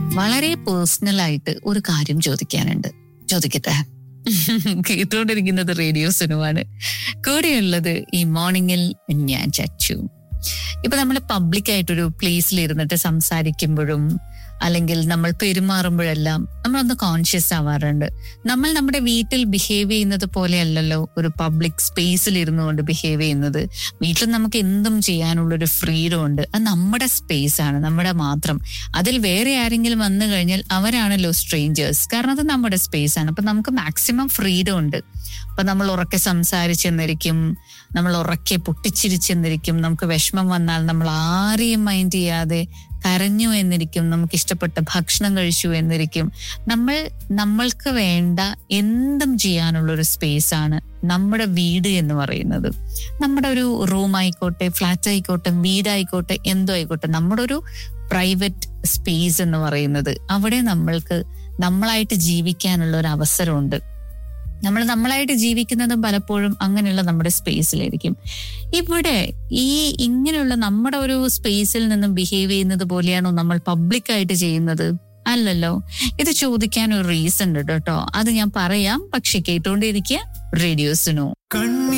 വളരെ പേഴ്സണൽ ആയിട്ട് ഒരു കാര്യം ചോദിക്കാനുണ്ട് ചോദിക്കട്ടെ കേട്ടുകൊണ്ടിരിക്കുന്നത് റേഡിയോ സിനുവാണ് കൂടെയുള്ളത് ഈ മോർണിംഗിൽ ഞാൻ ചച്ചു ഇപ്പൊ നമ്മൾ പബ്ലിക് ആയിട്ടൊരു പ്ലേസിൽ ഇരുന്നിട്ട് സംസാരിക്കുമ്പോഴും അല്ലെങ്കിൽ നമ്മൾ പെരുമാറുമ്പോഴെല്ലാം നമ്മളൊന്ന് കോൺഷ്യസ് ആവാറുണ്ട് നമ്മൾ നമ്മുടെ വീട്ടിൽ ബിഹേവ് ചെയ്യുന്നത് പോലെയല്ലല്ലോ ഒരു പബ്ലിക് സ്പേസിൽ ഇരുന്നു കൊണ്ട് ബിഹേവ് ചെയ്യുന്നത് വീട്ടിൽ നമുക്ക് എന്തും ചെയ്യാനുള്ളൊരു ഫ്രീഡം ഉണ്ട് അത് നമ്മുടെ സ്പേസ് ആണ് നമ്മുടെ മാത്രം അതിൽ വേറെ ആരെങ്കിലും വന്നു കഴിഞ്ഞാൽ അവരാണല്ലോ സ്ട്രേഞ്ചേഴ്സ് കാരണം അത് നമ്മുടെ സ്പേസ് ആണ് അപ്പൊ നമുക്ക് മാക്സിമം ഫ്രീഡം ഉണ്ട് അപ്പൊ നമ്മൾ ഉറക്കെ സംസാരിച്ചെന്നിരിക്കും നമ്മൾ ഉറക്കെ പൊട്ടിച്ചിരിച്ചെന്നിരിക്കും നമുക്ക് വിഷമം വന്നാൽ നമ്മൾ ആരെയും മൈൻഡ് ചെയ്യാതെ കരഞ്ഞു എന്നിരിക്കും നമുക്ക് ഇഷ്ടപ്പെട്ട ഭക്ഷണം കഴിച്ചു എന്നിരിക്കും നമ്മൾ നമ്മൾക്ക് വേണ്ട എന്തും ചെയ്യാനുള്ള ഒരു സ്പേസ് ആണ് നമ്മുടെ വീട് എന്ന് പറയുന്നത് നമ്മുടെ ഒരു റൂം ആയിക്കോട്ടെ ഫ്ലാറ്റ് ആയിക്കോട്ടെ വീടായിക്കോട്ടെ എന്തോ ആയിക്കോട്ടെ നമ്മുടെ ഒരു പ്രൈവറ്റ് സ്പേസ് എന്ന് പറയുന്നത് അവിടെ നമ്മൾക്ക് നമ്മളായിട്ട് ജീവിക്കാനുള്ള ഒരു അവസരമുണ്ട് നമ്മൾ നമ്മളായിട്ട് ജീവിക്കുന്നതും പലപ്പോഴും അങ്ങനെയുള്ള നമ്മുടെ സ്പേസിലായിരിക്കും ഇവിടെ ഈ ഇങ്ങനെയുള്ള നമ്മുടെ ഒരു സ്പേസിൽ നിന്നും ബിഹേവ് ചെയ്യുന്നത് പോലെയാണോ നമ്മൾ പബ്ലിക്കായിട്ട് ചെയ്യുന്നത് അല്ലല്ലോ ഇത് ചോദിക്കാൻ ഒരു റീസൺ ഉണ്ട് കേട്ടോ അത് ഞാൻ പറയാം പക്ഷെ കേട്ടോണ്ടിരിക്കുക റേഡിയോസിനോ കണ്ണി